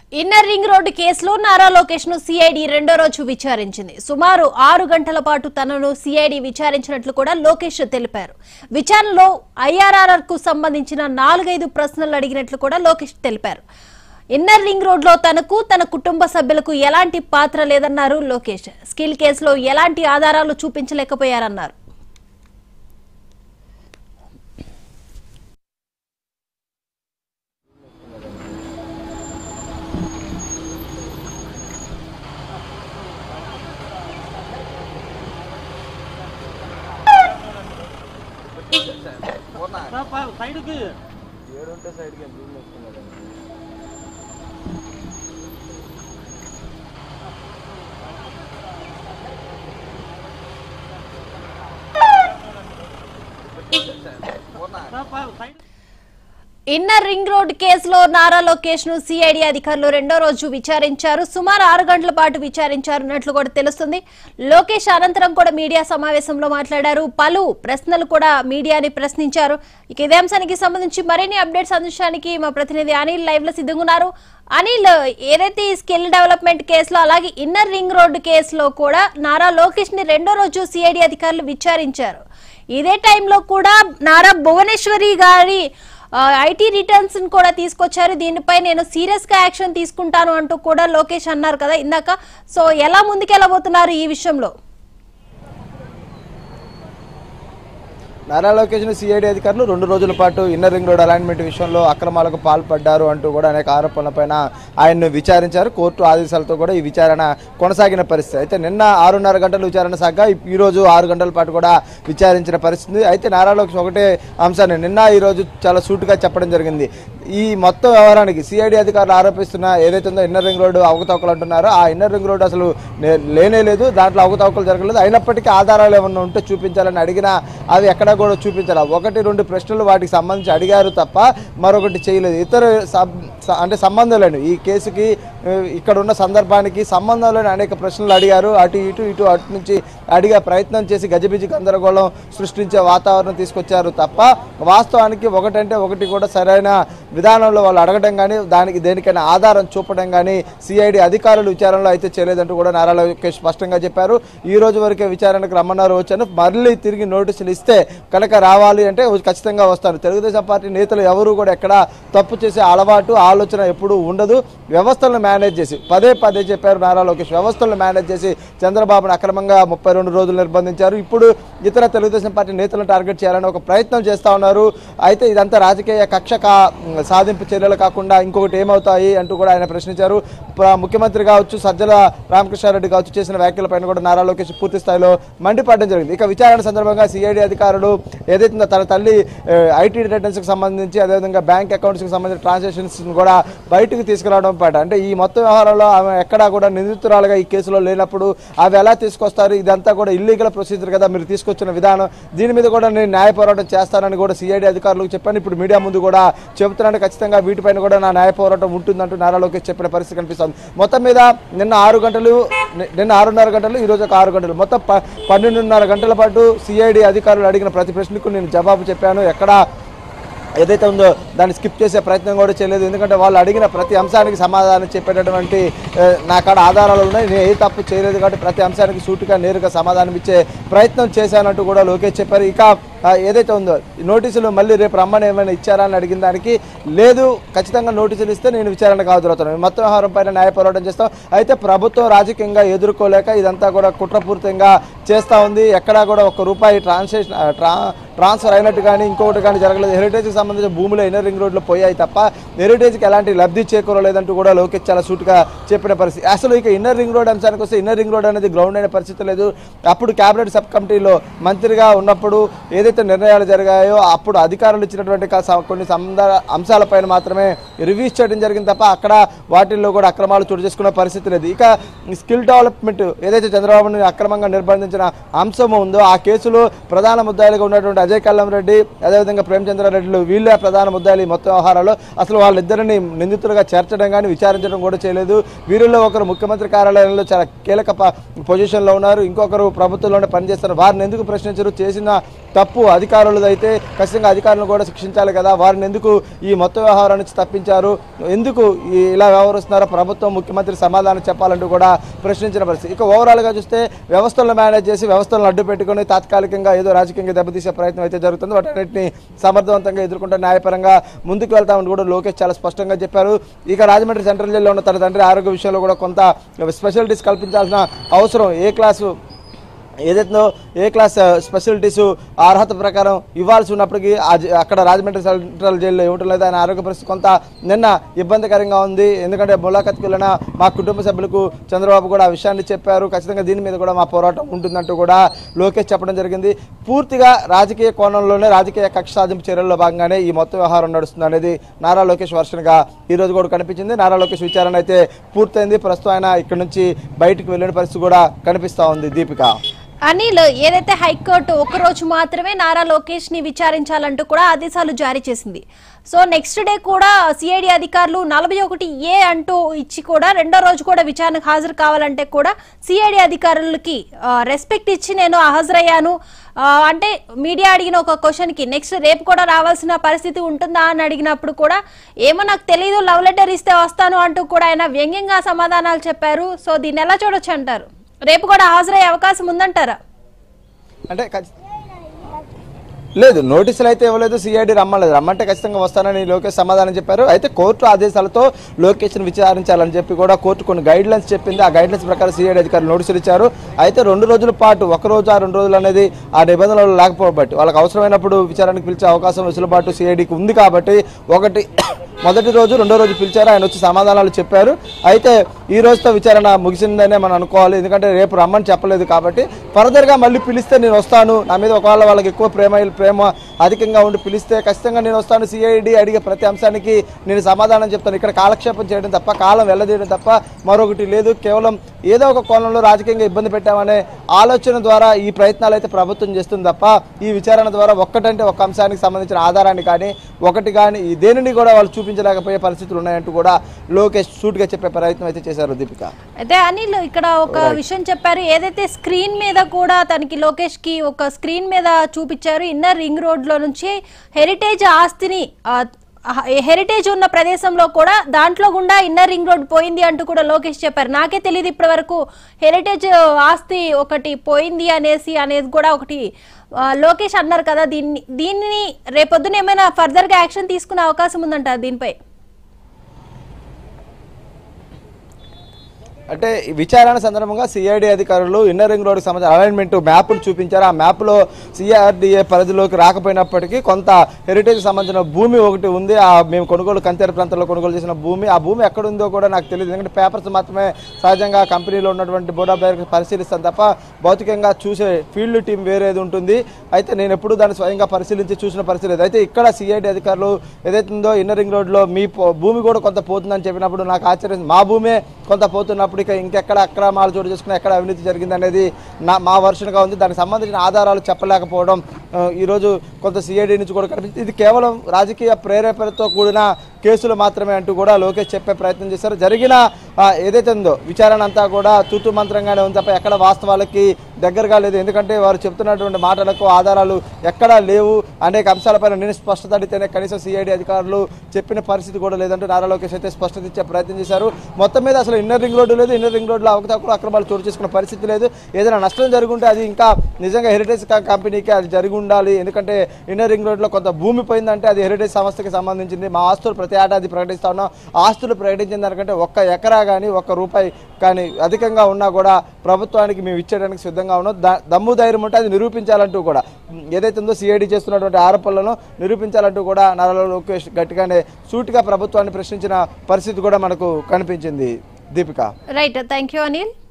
inner ring road కేసులో నారా లోకేష్ ను CID రెండో రోజు విచారించింది సుమారు ఆరు గంటల పాటు తనను సిఐడి విచారించినట్లు కూడా లోకేష్ తెలిపారు విచారణలో ఐఆర్ఆర్ఆర్ కు సంబంధించిన నాలుగైదు ప్రశ్నలు అడిగినట్లు కూడా లోకేష్ తెలిపారు ఇన్నర్ రింగ్ రోడ్ లో తనకు తన కుటుంబ సభ్యులకు ఎలాంటి పాత్ర లేదన్నారు లోకేష్ స్కిల్ కేసులో ఎలాంటి ఆధారాలు చూపించలేకపోయారన్నారు సైడ్కి ఏడుంటే సైడ్కి ఎంత రూమ్ వేసుకున్నారండి సైడ్ ఇన్నర్ రింగ్ రోడ్ కేసులో నారా లోకేష్ ను సిఐడి అధికారులు రెండో రోజు విచారించారు సుమారు ఆరు గంటల పాటు విచారించారన్నట్లు కూడా తెలుస్తుంది లోకేష్ అనంతరం కూడా మీడియా సమావేశంలో మాట్లాడారు పలు ప్రశ్నలు కూడా మీడియాని ప్రశ్నించారు ఇక ఇదే అంశానికి సంబంధించి మరిన్ని అప్డేట్స్ అందించడానికి మా ప్రతినిధి అనిల్ లైవ్ లో సిద్ధంగా ఉన్నారు అనిల్ ఏదైతే ఈ స్కిల్ డెవలప్మెంట్ కేసులో అలాగే ఇన్నర్ రింగ్ రోడ్డు కేసులో కూడా నారా లోకేష్ ని రెండో రోజు సిఐడి అధికారులు విచారించారు ఇదే టైంలో కూడా నారా భువనేశ్వరి గారి ఐటీ రిటర్న్స్ కూడా తీసుకొచ్చారు దీనిపై నేను సీరియస్ గా యాక్షన్ తీసుకుంటాను అంటూ కూడా లోకేష్ అన్నారు కదా ఇందాక సో ఎలా ముందుకెళ్ళబోతున్నారు ఈ విషయంలో నారా లోకేష్ సిఐడి అధికారులు రెండు రోజుల పాటు ఇన్నర్ రింగ్ రోడ్ అలాట్మెంట్ విషయంలో అక్రమాలకు పాల్పడ్డారు అంటూ కూడా అనేక ఆరోపణలపైన ఆయన్ను విచారించారు కోర్టు ఆదేశాలతో కూడా ఈ విచారణ కొనసాగిన పరిస్థితి అయితే నిన్న ఆరున్నర గంటల విచారణ సాగా ఈ రోజు ఆరు గంటల పాటు కూడా విచారించిన పరిస్థితి అయితే నారా లోకేష్ ఒకటే అంశాన్ని నిన్న ఈ రోజు చాలా సూటుగా చెప్పడం జరిగింది ఈ మొత్తం వ్యవహారానికి సిఐడి అధికారులు ఆరోపిస్తున్న ఏదైతే ఉందో ఇన్నర్ రింగ్ రోడ్డు అవకతవకలు అంటున్నారో ఆ ఇన్నర్ రింగ్ రోడ్డు అసలు నే- లేనే లేదు దాంట్లో అవకతవకలు జరగలేదు అయినప్పటికీ ఆధారాలు ఏమన్నా ఉంటే చూపించాలని అడిగినా అవి ఎక్కడా కూడా చూపించాలి ఒకటి రెండు ప్రశ్నలు వాటికి సంబంధించి అడిగారు తప్ప మరొకటి చేయలేదు ఇతర సబ్- స- అంటే సంబంధం లేని ఈ కేసుకి ఆ, ఇక్కడ ఉన్న సందర్భానికి సంబంధం లేని అనేక ప్రశ్నలు అడిగారు అటు ఇటు ఇటు అటు నుంచి అడిగే ప్రయత్నం చేసి గజిబిజి గందరగోళం సృష్టించే వాతావరణం తీసుకొచ్చారు తప్ప వాస్తవానికి ఒకటంటే ఒకటి కూడా సరైన విధానంలో వాళ్ళు అడగడం కానీ దానికి దేనికైనా ఆధారం చూపడం కానీ సిఐడి అధికారులు విచారణలో అయితే చేయలేదంటూ కూడా నారా లోకేష్ స్పష్టంగా చెప్పారు ఈ రోజు వరకే విచారణకు రమ్మన్నారు వచ్చాను మళ్ళీ తిరిగి నోటీసులు ఇస్తే కనుక రావాలి అంటే ఖచ్చితంగా వస్తారు తెలుగుదేశం పార్టీ నేతలు ఎవరు కూడా ఎక్కడ తప్పు చేసే అలవాటు ఆలోచన ఎప్పుడూ ఉండదు వ్యవస్థలను మేనేజ్ చేసి పదే పదే చెప్పారు నారా లోకేష్ వ్యవస్థలను మేనేజ్ చేసి చంద్రబాబును అక్రమంగా ముప్పై రెండు రోజులు నిర్బంధించారు ఇప్పుడు ఇతర తెలుగుదేశం పార్టీ నేతలను టార్గెట్ చేయాలని ఒక ప్రయత్నం చేస్తా ఉన్నారు అయితే ఇదంతా రాజకీయ కక్ష కా సాధింపు చర్యలు కాకుండా ఇంకొకటి ఏమవుతాయి అంటూ కూడా ఆయన ప్రశ్నించారు ప్ర- ముఖ్యమంత్రి కావచ్చు సజ్జల రామకృష్ణారెడ్డి కావచ్చు చేసిన వ్యాఖ్యలపైన కూడా నారా లోకేష్ పూర్తి స్థాయిలో మండిపడడం జరిగింది ఇక విచారణ సందర్భంగా సిఐడి అధికారులు ఏదైతే ఉందో తన తల్లి ఐటీ రిటర్న్స్కి సంబంధించి అదేవిధంగా బ్యాంక్ అకౌంట్స్కి సంబంధించిన ట్రాన్సాక్షన్స్ కూడా బయటకు తీసుకురావడం పాట అంటే ఈ మొత్తం వ్యవహారంలో ఆమె ఎక్కడా కూడా నిందితురాలుగా ఈ కేసులో లేనప్పుడు అవి ఎలా తీసుకొస్తారు ఇదంతా కూడా ఇల్లీగల్ ప్రొసీజర్ కదా మీరు తీసుకొచ్చిన విధానం దీని మీద కూడా నేను న్యాయ పోరాటం చేస్తానని కూడా సిఐడి అధికారులకు చెప్పాను ఇప్పుడు మీడియా ముందు కూడా చెబుతున్నాను ఖచ్చితంగా వీటిపైన కూడా నా న్యాయ పోరాటం ఉంటుందంటూ నారా లోకేష్ చెప్పిన పరిస్థితి కనిపిస్తుంది మొత్తం మీద నిన్న ఆరు గంటలు ని- నిన్న ఆరున్నర గంటలు ఈ రోజు ఒక ఆరు గంటలు మొత్తం ప- పన్నెండున్నర గంటల పాటు సిఐడి అధికారులు అడిగిన ప్రతి ప్రశ్నకు నేను జవాబు చెప్పాను ఎక్కడ ఏదైతే ఉందో దాన్ని స్కిప్ చేసే ప్రయత్నం కూడా చేయలేదు ఎందుకంటే వాళ్ళు అడిగిన ప్రతి అంశానికి సమాధానం చెప్పేటటువంటి ఏ, నా కాడ ఆధారాలు ఉన్నాయి నేను ఏ తప్పు చేయలేదు కాబట్టి ప్రతి అంశానికి సూటిగా నేరుగా సమాధానం ఇచ్చే ప్రయత్నం చేశానంటూ కూడా లోకేష్ చెప్పారు ఇక ఆ, ఏదైతే ఉందో ఈ నోటీసులు మళ్ళీ రేపు రమ్మని ఏమైనా ఇచ్చారా అని అడిగిన దానికి లేదు ఖచ్చితంగా నోటీసులు ఇస్తే నేను విచారణకు హాజరవుతాను మొత్తం వ్యవహారం పైన న్యాయ పోరాటం చేస్తాం అయితే ప్రభుత్వం రాజకీయంగా ఎదుర్కోలేక ఇదంతా కూడా కుట్రపూరితంగా చేస్తూ ఉంది ఎక్కడా కూడా ఒక్క రూపాయి ట్రాన్సాక్షన్ ట్రా ట్రాన్స్ఫర్ అయినట్టు కానీ ఇంకొకటి కానీ జరగలేదు హెరిటేజ్కి సంబంధించిన భూములు ఇన్నర్ రింగ్ రోడ్లో పోయాయి తప్ప హెరిటేజ్కి ఎలాంటి లబ్ధి చేకూరలేదంటూ కూడా లోకేష్ చాలా సూటుగా చెప్పిన పరిస్థితి అసలు ఇక ఇన్నర్ రింగ్ రోడ్ అంశానికి వస్తే ఇన్నర్ రింగ్ రోడ్ అనేది గ్రౌండ్ అయిన పరిస్థితి లేదు అప్పుడు క్యాబినెట్ సబ్ కమిటీలో మంత్రిగా ఉన్నప్పుడు ఏదైతే నిర్ణయాలు జరిగాయో అప్పుడు అధికారులు ఇచ్చినటువంటి కా- స- కొన్ని సంద అంశాలపైన మాత్రమే రివ్యూస్ చేయడం జరిగింది తప్ప అక్కడ వాటిల్లో కూడా అక్రమాలు చోటు చేసుకున్న పరిస్థితి లేదు ఇక స్కిల్ డెవలప్మెంట్ ఏదైతే చంద్రబాబుని అక్రమంగా నిర్బంధించిన అంశం ఉందో ఆ కేసులో ప్రధాన ముద్దాయిలుగా ఉన్నటువంటి అజయ్ కల్లం రెడ్డి అదేవిధంగా ప్రేమచంద్రారెడ్డిలు వీళ్ళే ప్రధాన ముద్దాయిలు చేయాలి ఈ మొత్తం వ్యవహారాల్లో అసలు వాళ్ళిద్దరిని నిందితులుగా చేర్చడం కానీ విచారించడం కూడా చేయలేదు వీరిలో ఒకరు ముఖ్యమంత్రి కార్యాలయంలో చాలా కీలక ప- పొజిషన్లో ఉన్నారు ఇంకొకరు ప్రభుత్వంలోనే పనిచేస్తున్నారు వారిని ఎందుకు ప్రశ్నించరు చేసిన తప్పు అధికారులది అయితే ఖచ్చితంగా అధికారులను కూడా శిక్షించాలి కదా వారిని ఎందుకు ఈ మొత్తం వ్యవహారం నుంచి తప్పించారు ఎందుకు ఈ ఇలా వ్యవహరిస్తున్నారో ప్రభుత్వం ముఖ్యమంత్రి సమాధానం చెప్పాలంటూ కూడా ప్రశ్నించిన పరిస్థితి ఇక ఓవరాల్గా చూస్తే వ్యవస్థలను మేనేజ్ చేసి వ్యవస్థలను అడ్డు పెట్టుకొని తాత్కాలికంగా ఏదో రాజకీయంగా దెబ్బతీసే ప్రయత్నం అయితే జరుగుతుంది వాటన్నిటిని సమర్థవంతంగా ఎదుర్కొంటే న్యాయపరంగా ముందుకు వెళ్తామని కూడా లోకేష్ చాలా స్పష్టంగా చెప్పారు ఇక రాజమండ్రి సెంట్రల్ జైల్లో ఉన్న తన తండ్రి ఆరోగ్య విషయంలో కూడా కొంత స్పెషాలిటీస్ కల్పించాల్సిన అవసరం ఏ క్లాసు ఏదైతుందో ఏ క్లాస్ స్పెషాలిటీస్ అర్హత ప్రకారం ఇవ్వాల్సి ఉన్నప్పటికీ ఆ జ- అక్కడ రాజమండ్రి సెంట్రల్ జైల్లో ఇవ్వటం లేదు ఆయన ఆరోగ్య పరిస్థితి కొంత నిన్న ఇబ్బందికరంగా ఉంది ఎందుకంటే ములాఖత్కి వెళ్ళిన మా కుటుంబ సభ్యులకు చంద్రబాబు కూడా ఆ విషయాన్ని చెప్పారు ఖచ్చితంగా దీని మీద కూడా మా పోరాటం ఉంటుందంటూ కూడా లోకేష్ చెప్పడం జరిగింది పూర్తిగా రాజకీయ కోణంలోనే రాజకీయ కక్ష సాధింపు చర్యల్లో భాగంగానే ఈ మొత్తం వ్యవహారం నడుస్తుంది అనేది నారా లోకేష్ వర్షన్గా ఈ రోజు కూడా కనిపించింది నారా లోకేష్ విచారణ అయితే పూర్తయింది ప్రస్తుతం ఆయన ఇక్కడ నుంచి బయటకు వెళ్ళిన పరిస్థితి కూడా కనిపిస్తా ఉంది దీపిక అనిల్ ఏదైతే హైకోర్టు ఒక రోజు మాత్రమే నారా లోకేష్ ని విచారించాలంటూ కూడా ఆదేశాలు జారీ చేసింది సో నెక్స్ట్ డే కూడా సిఐడి అధికారులు నలభై ఒకటి ఏ అంటూ ఇచ్చి కూడా రెండో రోజు కూడా విచారణకు హాజరు కావాలంటే కూడా సిఐడి అధికారులకి రెస్పెక్ట్ ఇచ్చి నేను హాజరయ్యాను ఆ, అంటే మీడియా అడిగిన ఒక క్వశ్చన్ కి నెక్స్ట్ రేపు కూడా రావాల్సిన పరిస్థితి ఉంటుందా అని అడిగినప్పుడు కూడా ఏమో నాకు తెలియదు లవ్ లెటర్ ఇస్తే వస్తాను అంటూ కూడా ఆయన వ్యంగ్యంగా సమాధానాలు చెప్పారు సో దీన్ని ఎలా చూడొచ్చు అంటారు రేపు కూడా హాజరయ్యే అవకాశం ఉందంటారా అంటే ఖచ్చి- లేదు నోటీసులు అయితే ఇవ్వలేదు సిఐడి రమ్మలేదు రమ్మంటే ఖచ్చితంగా వస్తానని లోకేష్ సమాధానం చెప్పారు అయితే కోర్టు ఆదేశాలతో లోకేష్ను విచారించాలని చెప్పి కూడా కోర్టు కొన్ని గైడ్ లైన్స్ చెప్పింది ఆ గైడ్ లైన్స్ ప్రకారం సిఐడి అధికారులు నోటీసులు ఇచ్చారు అయితే రెండు రోజుల పాటు ఒక రోజు ఆ రెండు రోజులు అనేది ఆ నిబంధనలు లేకపోబట్టి వాళ్ళకి అవసరమైనప్పుడు విచారణకు పిలిచే అవకాశం వెసులుబాటు సిఐడికి ఉంది కాబట్టి ఒకటి మొదటి రోజు రెండో రోజు పిలిచారు ఆయన వచ్చి సమాధానాలు చెప్పారు అయితే ఈ రోజుతో విచారణ ముగిసిందనే మనం అనుకోవాలి ఎందుకంటే రేపు రమ్మని చెప్పలేదు కాబట్టి ఫర్దర్గా మళ్ళీ పిలిస్తే నేను వస్తాను నా మీద ఒకవేళ వాళ్ళకి ఎక్కువ ప్రేమ ప్రేమ అధికంగా ఉండి పిలిస్తే ఖచ్చితంగా నేను వస్తాను సిఐడి అడిగే ప్రతి అంశానికి నేను సమాధానం చెప్తాను ఇక్కడ కాలక్షేపం చేయడం తప్ప కాలం వెళ్ళదీయడం తప్ప మరొకటి లేదు కేవలం ఏదో ఒక కోణంలో రాజకీయంగా ఇబ్బంది పెట్టామనే ఆలోచన ద్వారా ఈ ప్రయత్నాలు అయితే ప్రభుత్వం చేస్తుంది తప్ప ఈ విచారణ ద్వారా ఒక్కటంటే ఒక అంశానికి సంబంధించిన ఆధారాన్ని కానీ ఒకటి కానీ ఈ దేనిని కూడా వాళ్ళు చూపించలేకపోయే పరిస్థితులు ఉన్నాయంటూ కూడా లోకేష్ సూటిగా చెప్పే ప్రయత్నం అయితే చేశారు దీపిక అయితే అనిల్ ఇక్కడ ఒక విషయం చెప్పారు ఏదైతే స్క్రీన్ మీద కూడా తనకి లోకేష్ కి ఒక స్క్రీన్ మీద చూపించారు ఇన్నర్ రింగ్ రోడ్ లో నుంచి హెరిటేజ్ ఆస్తిని ఆ, ఆ, హెరిటేజ్ ఉన్న ప్రదేశంలో కూడా దాంట్లో గుండా ఇన్నర్ రింగ్ రోడ్ పోయింది అంటూ కూడా లోకేష్ చెప్పారు నాకే తెలియదు ఇప్పటి వరకు హెరిటేజ్ ఆస్తి ఒకటి పోయింది అనేసి అనేది కూడా ఒకటి ఆ, లోకేష్ అన్నారు కదా దీన్ని దీన్ని రేపొద్దున ఏమైనా ఫర్దర్ గా యాక్షన్ తీసుకునే అవకాశం ఉందంటారు దీనిపై అంటే ఈ విచారణ సందర్భంగా సిఐడి అధికారులు ఇన్నర్ రింగ్ రోడ్కి సంబంధించిన అలైన్మెంట్ మ్యాప్లు చూపించారు ఆ మ్యాప్లో సిఆర్డిఏ పరిధిలోకి రాకపోయినప్పటికీ కొంత హెరిటేజ్ సంబంధించిన భూమి ఒకటి ఉంది ఆ మేము కొనుగోలు కంతేరు ప్రాంతంలో కొనుగోలు చేసిన భూమి ఆ భూమి ఎక్కడ ఉందో కూడా నాకు తెలియదు ఎందుకంటే పేపర్స్ మాత్రమే సహజంగా కంపెనీలో ఉన్నటువంటి బోర్డ్ ఆఫ్ డైరెక్టర్స్ పరిశీలిస్తాను తప్ప భౌతికంగా చూసే ఫీల్డ్ టీం వేరేది ఉంటుంది అయితే నేను ఎప్పుడు దాన్ని స్వయంగా పరిశీలించి చూసిన పరిస్థితి లేదు అయితే ఇక్కడ సిఐడి అధికారులు ఏదైతే ఉందో ఇన్నర్ రింగ్ రోడ్లో మీ పో- భూమి కూడా కొంత పోతుందని చెప్పినప్పుడు నాకు ఆశ్చర్యం మా భూమే కొంత పోతున్నప్పుడు ఇక ఇంకెక్కడ అక్రమాలు చోటు చేసుకుని ఎక్కడ అవినీతి జరిగింది అనేది నా మా వర్షన్గా ఉంది దానికి సంబంధించిన ఆధారాలు చెప్పలేకపోవడం ఆ, ఈరోజు కొంత సిఐడి నుంచి కూడా కనిపిస్తుంది ఇది కేవలం రాజకీయ ప్రేరేపణతో కూడిన కేసులు మాత్రమే అంటూ కూడా లోకేష్ చెప్పే ప్రయత్నం చేశారు జరిగిన ఆ, ఏదైతే ఉందో విచారణ అంతా కూడా తూతు మంత్రంగానే ఉంది తప్ప ఎక్కడ వాస్తవాలకి దగ్గరగా లేదు ఎందుకంటే వారు చెప్తున్నటువంటి మాటలకు ఆధారాలు ఎక్కడా లేవు అనేక అంశాలపైన నేను స్పష్టత అడిగితేనే కనీసం సిఐడి అధికారులు చెప్పిన పరిస్థితి కూడా లేదంటూ నారా లోకేష్ అయితే స్పష్టత ఇచ్చే ప్రయత్నం చేశారు మొత్తం మీద అసలు ఇన్నర్ రింగ్ రోడ్డు లేదు ఇన్నర్ రింగ్ రోడ్లో అవకతవకలు అక్రమాలు చోటు చేసుకున్న పరిస్థితి లేదు ఏదైనా నష్టం జరుగుంటే అది ఇంకా నిజంగా హెరిటేజ్ క- కంపెనీకి అది జరిగి ఉండాలి ఎందుకంటే ఇన్నర్ రింగ్ రోడ్లో కొంత భూమి పోయిందంటే అది హెరిటేజ్ సంస్థకి సంబంధించింది మా ఆస్తులు ప్రతి ఏడాది ప్రకటిస్తా ఉన్నాం ఆస్తులు ప్రకటించిన దానికంటే ఒక్క ఎకరా కానీ ఒక్క రూపాయి కానీ అధికంగా ఉన్నా కూడా ప్రభుత్వానికి మేము ఇచ్చేయడానికి సిద్ధంగా ఉన్నాం ద- దమ్ము ధైర్యం ఉంటే అది నిరూపించాలంటూ కూడా ఏదైతే ఉందో సిఐడి చేస్తున్నటువంటి ఆరోపణలను నిరూపించాలంటూ కూడా నారా లోకేష్ గట్టిగానే సూటిగా ప్రభుత్వాన్ని ప్రశ్నించిన పరిస్థితి కూడా మనకు కనిపించింది Deepika right thank you Anil